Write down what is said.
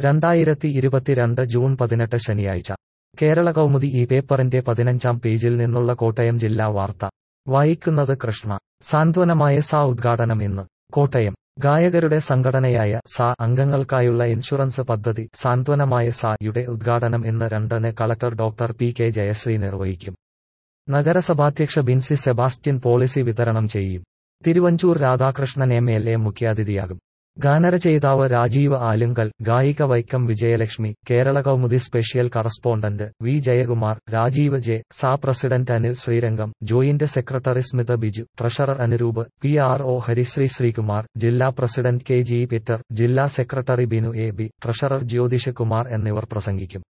രണ്ടായിരത്തി ഇരുപത്തിരണ്ട് ജൂൺ പതിനെട്ട് ശനിയാഴ്ച കേരള കൗമുദി ഈ പേപ്പറിന്റെ പതിനഞ്ചാം പേജിൽ നിന്നുള്ള കോട്ടയം ജില്ലാ വാർത്ത വായിക്കുന്നത് കൃഷ്ണ സാന്ത്വനമായ സാ ഉദ്ഘാടനം ഇന്ന് കോട്ടയം ഗായകരുടെ സംഘടനയായ സാ അംഗങ്ങൾക്കായുള്ള ഇൻഷുറൻസ് പദ്ധതി സാന്ത്വനമായ സാ യുടെ ഉദ്ഘാടനം ഇന്ന് രണ്ടിന് collector doctor P K Jayasree നിർവഹിക്കും നഗരസഭാധ്യക്ഷ ബിൻസി സെബാസ്റ്റ്യൻ പോളിസി വിതരണം ചെയ്യും Thiruvanchoor Radhakrishnan M L A മുഖ്യാതിഥിയാകും ഗാനരചയിതാവ് രാജീവ് ആലുങ്കൽ ഗായിക Vaikom Vijayalakshmi Kerala Kaumudi special correspondent V Jayakumar Rajeev J സാ president Anil Sreerangam joint secretary Smitha Biju treasurer Anuroop P R O Harisree Sreekumar ജില്ലാ പ്രസിഡന്റ് കെ ജി പീറ്റർ ജില്ലാ secretary Binu A B treasurer Jyothish Kumar എന്നിവർ പ്രസംഗിക്കും